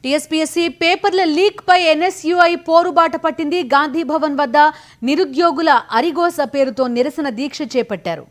TSPSC పేపర్ల leak పై NSUI పోరుబాట పట్టింది గాంధీ భవన్ వద్ద నిరుద్యోగుల అరిగోస పేరుతో నిరసన దీక్ష చేపట్టారు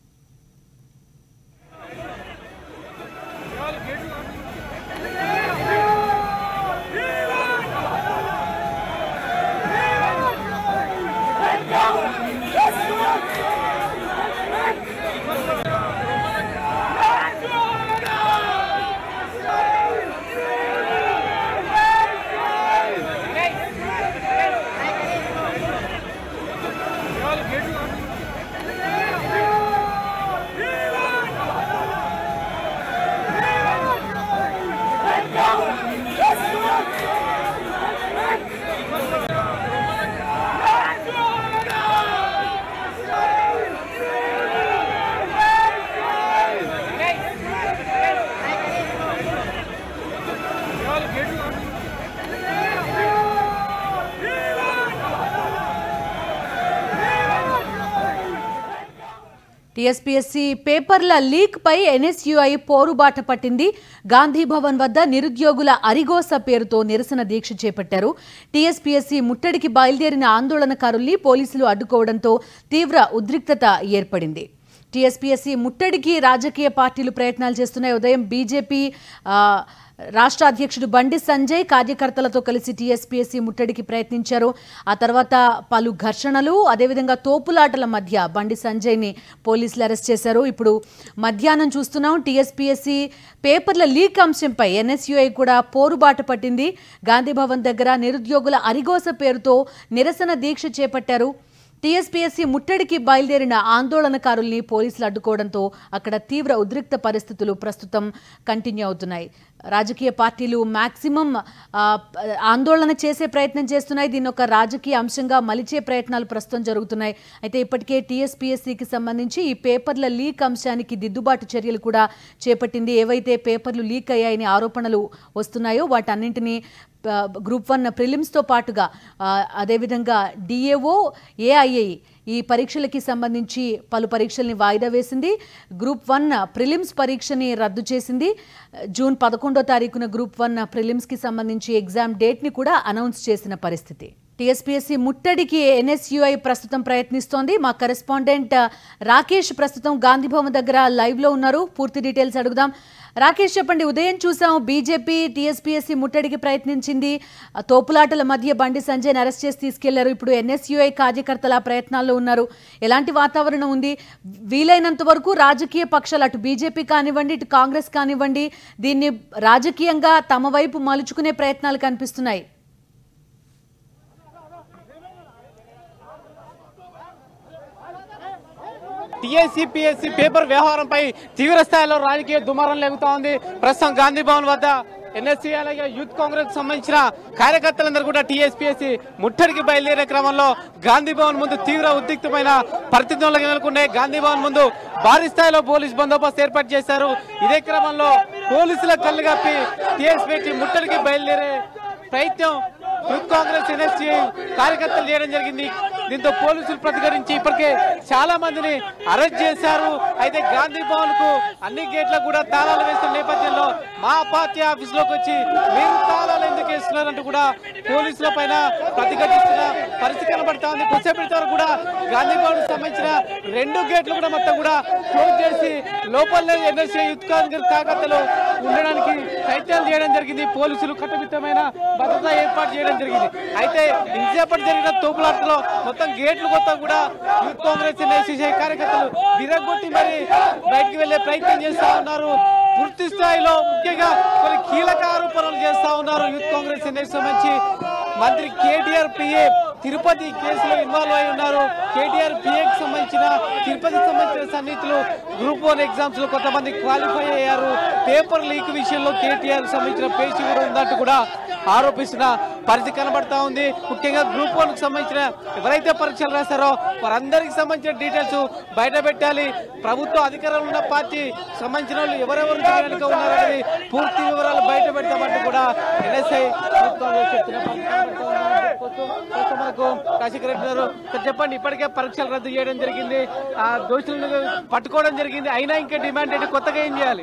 టీఎస్పీఎస్సీ పేపర్ల లీక్ పై ఎన్ఎస్యుఐ పోరుబాట పట్టింది గాంధీ భవన్ వద్ద నిరుద్యోగుల అరిగోస పేరుతో నిరసన దీక్ష చేపట్టారు టీఎస్పీఎస్సీ ముట్టడికి బయలుదేరిన ఆందోళనకారుల్ని పోలీసులు అడ్డుకోవడంతో తీవ్ర ఉద్రిక్తత ఏర్పడింది టీఎస్పీఎస్సీ ముట్టడికి రాజకీయ పార్టీలు ప్రయత్నాలు చేస్తున్నాయి ఉదయం బీజేపీ ఆ, రాష్ట్ర అధ్యక్షుడు బండి సంజయ్ కార్యకర్తలతో కలిసి టీఎస్పీఎస్సీ ముట్టడికి ప్రయత్నించారు ఆ తర్వాత పలు ఘర్షణలు అదేవిధంగా తోపులాటల మధ్య బండి సంజయ్ని పోలీసులు అరెస్ట్ చేశారు ఇప్పుడు మధ్యాహ్నం చూస్తున్నాం టీఎస్పీఎస్సీ పేపర్ల లీక్ అంశంపై ఎన్ఎస్యుఐ కూడా పోరుబాట పట్టింది గాంధీ భవన్ దగ్గర నిరుద్యోగుల అరిగోస పేరుతో నిరసన దీక్ష చేపట్టారు టీఎస్పీఎస్సీ ముట్టడికి బయలుదేరిన ఆందోళనకారుల్ని పోలీసులు అడ్డుకోవడంతో అక్కడ తీవ్ర ఉద్రిక్త పరిస్థితులు ప్రస్తుతం కంటిన్యూ అవుతున్నాయి రాజకీయ పార్టీలు మాక్సిమం ఆ, ఆందోళన చేసే ప్రయత్నం చేస్తున్నాయి దీన్ని ఒక రాజకీయ అంశంగా మలిచే ప్రయత్నాలు ప్రస్తుతం జరుగుతున్నాయి అయితే ఇప్పటికే టీఎస్పీఎస్సీకి సంబంధించి ఈ పేపర్ల లీక్ అంశానికి దిద్దుబాటు చర్యలు కూడా చేపట్టింది ఏవైతే పేపర్లు లీక్ అయ్యాయని ఆరోపణలు వస్తున్నాయో వాటన్నింటినీ ఆ, గ్రూప్ వన్ ప్రిలిమ్స్తో పాటుగా ఆ, అదేవిధంగా డిఏఓ ఏఐఐ ఈ పరీక్షలకి సంబంధించి పలు పరీక్షల్ని వాయిదా వేసింది గ్రూప్ వన్ ప్రిలిమ్స్ పరీక్షని రద్దు చేసింది జూన్ పదకొండో తారీఖున గ్రూప్ వన్ ప్రిలిమ్స్కి సంబంధించి ఎగ్జామ్ డేట్ని కూడా అనౌన్స్ చేసిన పరిస్థితి టీఎస్పీఎస్సీ ముట్టడికి ఎన్ఎస్యుఐ ప్రస్తుతం ప్రయత్నిస్తోంది మా కరెస్పాండెంట్ రాకేష్ ప్రస్తుతం గాంధీ భవన్ దగ్గర లైవ్లో ఉన్నారు పూర్తి డీటెయిల్స్ అడుగుదాం రాకేష్ చెప్పండి ఉదయం చూసాం బీజేపీ టీఎస్పీఎస్సీ ముట్టడికి ప్రయత్నించింది ఆ తోపులాటల మధ్య బండి సంజయ్ని అరెస్ట్ చేసి తీసుకెళ్లారు ఇప్పుడు ఎన్ఎస్యుఐ కార్యకర్తల ప్రయత్నాల్లో ఉన్నారు ఎలాంటి వాతావరణం ఉంది వీలైనంత వరకు రాజకీయ పక్షాలు అటు బీజేపీ కానివ్వండి ఇటు కాంగ్రెస్ కానివ్వండి దీన్ని రాజకీయంగా తమ వైపు మలుచుకునే ప్రయత్నాలు కనిపిస్తున్నాయి టీఎస్సీపీఎస్సీ పేపర్ వ్యవహారంపై తీవ్ర స్థాయిలో రాజకీయ దుమారం లేగుతా ఉంది ప్రస్తుతం గాంధీ భవన్ వద్ద ఎన్ఎస్సీ అలాగే యూత్ కాంగ్రెస్ సంబంధించిన కార్యకర్తలందరూ కూడా టీఎస్పీఎస్సీ ముట్టడికి బయలుదేరే క్రమంలో గాంధీ భవన్ ముందు తీవ్ర ఉద్రిక్తమైన పరిస్థితులు నెలకొన్నాయి గాంధీ భవన్ ముందు భారీ స్థాయిలో పోలీస్ బందోబస్తు ఏర్పాటు చేశారు ఇదే క్రమంలో పోలీసుల కళ్ళు కప్పి టీఎస్పీఎస్సీ ముట్టడికి బయలుదేరే ప్రయత్నం యూత్ కాంగ్రెస్ ఎన్ఎస్సీ కార్యకర్తలు చేయడం జరిగింది దీంతో పోలీసులు ప్రతిఘటించి ఇప్పటికే చాలా మందిని అరెస్ట్ చేశారు అయితే గాంధీ భవన్ కు అన్ని గేట్లకు కూడా తాళాలు వేస్తున్న నేపథ్యంలో మా పార్టీ ఆఫీస్ లోకి వచ్చి మీరు తాళాలు ఎందుకు వేస్తున్నారంటూ కూడా పోలీసుల పైన ప్రతిఘటిస్తున్న పరిస్థితి కనబడతా ఉంది కొద్దిసేపటి వరకు కూడా గాంధీ భవన్ సంబంధించిన రెండు గేట్లు కూడా మొత్తం కూడా క్లోజ్ చేసి లోపలనే ఎన్ఎస్సీ యూత్ కాంగ్రెస్ కార్యకర్తలు ఉండడానికి ప్రయత్నాలు చేయడం జరిగింది పోలీసులు కట్టుదిట్టమైన భద్రత ఏర్పాటు చేయడం జరిగింది అయితే ఇంతసేపటి జరిగిన తోపులాటలో మొత్తం గేట్లు మొత్తం కూడా యూత్ కాంగ్రెస్ ఎన్ఎస్సీ కార్యకర్తలు విరగొట్టి మరి బయటికి వెళ్లే ప్రయత్నం చేస్తా ఉన్నారు పూర్తి స్థాయిలో ముఖ్యంగా కొన్ని కీలక ఆరోపణలు చేస్తా ఉన్నారు యూత్ కాంగ్రెస్ ఎన్ఎస్సీ సంబంధించి మంత్రి కేటీఆర్ పిఏ తిరుపతి కేసులో ఇన్వాల్వ్ అయి ఉన్నారు కేటీఆర్ పిఏకి సంబంధించిన తిరుపతికి సంబంధించిన సన్నిహితులు గ్రూప్ వన్ ఎగ్జామ్స్ లో కొంతమంది క్వాలిఫై అయ్యారు పేపర్ లీక్ విషయంలో కేటీఆర్ సంబంధించిన పేషి కూడా ఉందంటూ కూడా ఆరోపిస్తున్న పరిస్థితి కనబడతా ఉంది ముఖ్యంగా గ్రూప్ వన్ కు సంబంధించిన ఎవరైతే పరీక్షలు రాశారో వారందరికి సంబంధించిన డీటెయిల్స్ బయట పెట్టాలి ప్రభుత్వ అధికారంలో ఉన్న పార్టీ సంబంధించిన వాళ్ళు ఎవరెవరు వెనుక ఉన్నారనేది పూర్తి వివరాలు బయట పెడతామంటూ కూడా ఎన్ఎస్ఐ చెప్తున్న పరిస్థితి కనబడతా ఉంది. ప్రస్తుతం- ప్రస్తుతం మనకు కాశీకర్ రెడ్డి గారు సార్ చెప్పండి ఇప్పటికే పరీక్షలు రద్దు చేయడం జరిగింది ఆ దోషులను పట్టుకోవడం జరిగింది అయినా ఇంకా డిమాండ్ ఏంటి కొత్తగా ఏం చేయాలి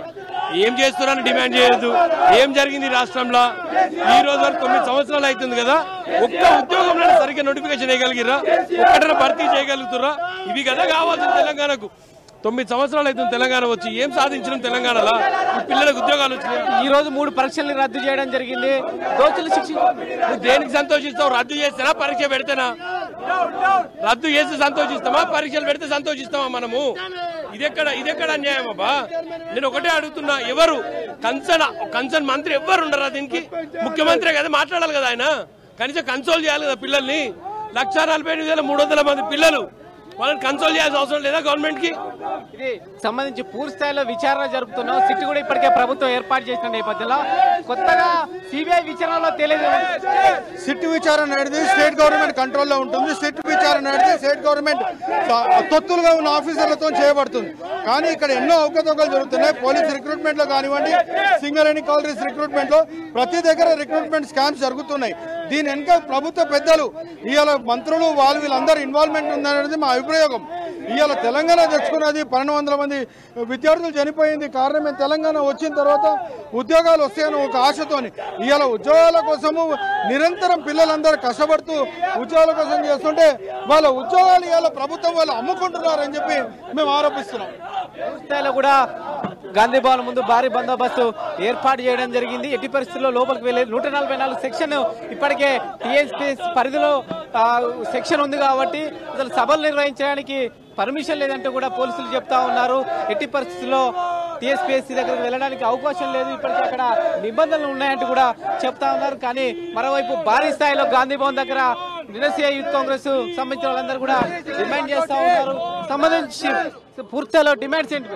ఏం చేస్తున్నారని డిమాండ్ చేయొద్దు ఏం జరిగింది ఈ రాష్ట్రంలో ఈ రోజు వరకు తొమ్మిది సంవత్సరాలు అవుతుంది కదా ఒక్క ఉద్యోగంలో సరిగ్గా నోటిఫికేషన్ వేయగలిగిరా ఒక్కటన భర్తీ చేయగలుగుతురా ఇవి కదా కావాల్సింది తెలంగాణకు తొమ్మిది సంవత్సరాలు అవుతుంది తెలంగాణ వచ్చి ఏం సాధించడం తెలంగాణలో ఈ పిల్లలకు ఉద్యోగాలు వచ్చినాయి ఈ రోజు మూడు పరీక్షల్ని రద్దు చేయడం జరిగింది దోచులు శిక్ష నువ్వు దేనికి సంతోషిస్తావు రద్దు చేస్తేనా పరీక్ష పెడితేనా రద్దు చేసి సంతోషిస్తామా పరీక్షలు పెడితే సంతోషిస్తామా మనము ఇదెక్కడ ఇదెక్కడ అన్యాయం అబ్బా నేను ఒకటే అడుగుతున్నా ఎవరు కన్సర్న్ కన్సర్న్ మంత్రి ఎవరు ఉండరా దీనికి ముఖ్యమంత్రి కదా మాట్లాడాలి కదా ఆయన కనీసం కన్సోల్ చేయాలి కదా పిల్లల్ని లక్ష నలభై ఎనిమిది వేల మూడు వందల మంది పిల్లలు వాళ్ళని కన్సోల్ చేయాల్సిన అవసరం లేదా గవర్నమెంట్ కి ఇది సంబంధించి పూర్తి స్థాయిలో విచారణ జరుపుతున్నాం సిట్ కూడా ఇప్పటికే ప్రభుత్వం ఏర్పాటు చేసిన నేపథ్యంలో కొత్తగా సిబిఐ విచారణలో తెలియదు సిట్ విచారణ అనేది స్టేట్ గవర్నమెంట్ కంట్రోల్లో ఉంటుంది సిట్ విచారణ అనేది స్టేట్ గవర్నమెంట్ స- తొత్తులుగా ఉన్న ఆఫీసర్లతో చేయబడుతుంది కానీ ఇక్కడ ఎన్నో అవకతవకలు జరుగుతున్నాయి పోలీస్ రిక్రూట్మెంట్ లో కానివ్వండి సింగరేణి కాలరీస్ రిక్రూట్మెంట్ లో ప్రతి దగ్గర రిక్రూట్మెంట్ స్కామ్స్ జరుగుతున్నాయి దీని వెనుక ప్రభుత్వ పెద్దలు ఇవాళ మంత్రులు వాళ్ళు వీళ్ళందరూ ఇన్వాల్వ్మెంట్ ఉందనేది మా అభిప్రాయం ఇవాళ తెలంగాణ తెచ్చుకున్నది పన్నెండు వందల మంది విద్యార్థులు చనిపోయింది కారణం మేము తెలంగాణ వచ్చిన తర్వాత ఉద్యోగాలు వస్తాయని ఒక ఆశతోని ఇవాళ ఉద్యోగాల కోసము నిరంతరం పిల్లలందరూ కష్టపడుతూ ఉద్యోగాల కోసం చేస్తుంటే వాళ్ళ ఉద్యోగాలు ఇవాళ ప్రభుత్వం వాళ్ళు అమ్ముకుంటున్నారని చెప్పి మేము ఆరోపిస్తున్నాం పూర్తి స్థాయిలో కూడా గాంధీ భవన్ ముందు భారీ బందోబస్తు ఏర్పాటు చేయడం జరిగింది ఎట్టి పరిస్థితుల్లో లోపలికి వెళ్ళే నూట నలభై నాలుగు సెక్షన్ ఇప్పటికే టీఎస్పీ పరిధిలో ఆ, సెక్షన్ ఉంది కాబట్టి అసలు సభలు నిర్వహించడానికి పర్మిషన్ లేదంటూ కూడా పోలీసులు చెప్తా ఉన్నారు ఎట్టి పరిస్థితుల్లో టీఎస్పీఎస్సీ దగ్గరికి వెళ్ళడానికి అవకాశం లేదు ఇప్పటికే అక్కడ నిబంధనలు ఉన్నాయంటూ కూడా చెప్తా ఉన్నారు కానీ మరోవైపు భారీ స్థాయిలో గాంధీ భవన్ దగ్గర నిరసీయ యూత్ కాంగ్రెస్ సంబంధించిన వాళ్ళందరూ కూడా డిమాండ్ చేస్తా ఉన్నారు సంబంధించి పూర్తి స్థాయిలో డిమాండ్స్ ఏంటి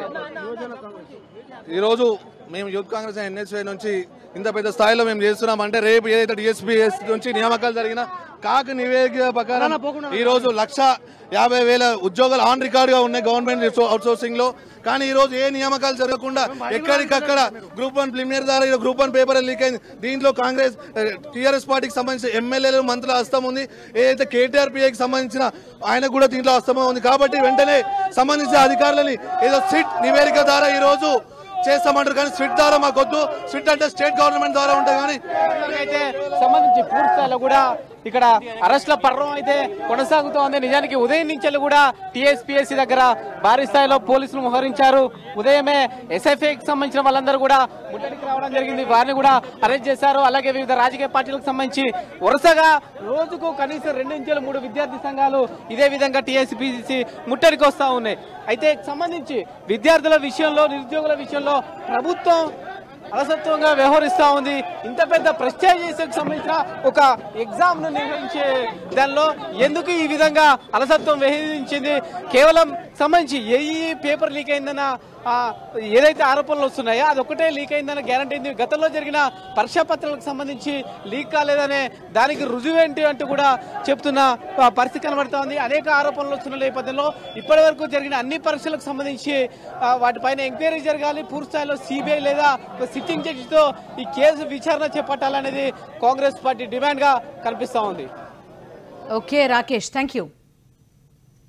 ఈరోజు మేము యూత్ కాంగ్రెస్ ఎన్ఎస్ఐ నుంచి ఇంత పెద్ద స్థాయిలో మేము చేస్తున్నాం అంటే రేపు ఏదైతే డిఎస్పీఎస్ నుంచి నియామకాలు జరిగిన కాక నివేదిక ప్రకారం ఈ రోజు లక్ష యాభై వేల ఉద్యోగాలు ఆన్ రికార్డ్ గా ఉన్నాయి గవర్నమెంట్ అవుట్ సోర్సింగ్ లో కానీ ఈ రోజు ఏ నియామకాలు జరగకుండా ఎక్కడికక్కడ గ్రూప్ వన్ ప్రిమియర్ ద్వారా ఈ గ్రూప్ వన్ పేపర్ లీక్ అయింది దీంట్లో కాంగ్రెస్ టీఆర్ఎస్ పార్టీకి సంబంధించిన ఎమ్మెల్యేలు మంత్రుల హస్తం ఉంది ఏదైతే కేటీఆర్ పిఐకి సంబంధించిన ఆయన కూడా దీంట్లో హస్తమం ఉంది కాబట్టి వెంటనే సంబంధించిన అధికారులని ఏదో సిట్ నివేదిక ద్వారా ఈ రోజు చేస్తామంటారు కానీ స్విట్ ద్వారా మాకు వద్దు స్విట్ అంటే స్టేట్ గవర్నమెంట్ ద్వారా ఉంటాయి కానీ అయితే సంబంధించి పూర్తి స్థాయిలో కూడా ఇక్కడ అరెస్ట్ల పర్వం అయితే కొనసాగుతోంది నిజానికి ఉదయం నుంచి కూడా టీఎస్పీఎస్సీ దగ్గర భారీ స్థాయిలో పోలీసులు మోహరించారు ఉదయమే ఎస్ఎఫ్ఐకి సంబంధించిన వాళ్ళందరూ కూడా ముట్టడికి రావడం జరిగింది వారిని కూడా అరెస్ట్ చేశారు అలాగే వివిధ రాజకీయ పార్టీలకు సంబంధించి వరుసగా రోజుకు కనీసం రెండు నుంచి మూడు విద్యార్థి సంఘాలు ఇదే విధంగా టీఎస్పీసీ ముట్టడికి వస్తా ఉన్నాయి అయితే సంబంధించి విద్యార్థుల విషయంలో నిరుద్యోగుల విషయంలో ప్రభుత్వం అలసత్వంగా వ్యవహరిస్తా ఉంది ఇంత పెద్ద ప్రెస్టేజియస్కి సంబంధించిన ఒక ఎగ్జామ్ ను నిర్వహించే దానిలో ఎందుకు ఈ విధంగా అలసత్వం వ్యవహరించింది కేవలం సంబంధించి ఏ పేపర్ లీక్ అయిందన్న ఆ, ఏదైతే ఆరోపణలు వస్తున్నాయో అది ఒకటే లీక్ అయిందన్న గ్యారంటీ ఉంది గతంలో జరిగిన పరీక్షా పత్రాలకు సంబంధించి లీక్ కాలేదనే దానికి రుజువేంటి అంటూ కూడా చెప్తున్న ఆ, పరిస్థితి కనబడుతోంది ఉంది అనేక ఆరోపణలు వస్తున్న నేపథ్యంలో ఇప్పటి వరకు జరిగిన అన్ని పరీక్షలకు సంబంధించి ఆ, వాటిపైన ఎంక్వైరీ జరగాలి పూర్తి స్థాయిలో సిబిఐ లేదా ఒక సిట్టింగ్ జడ్జితో ఈ కేసు విచారణ చేపట్టాలనేది కాంగ్రెస్ పార్టీ డిమాండ్ గా కనిపిస్తా ఉంది ఓకే రాకేష్ థ్యాంక్ యూ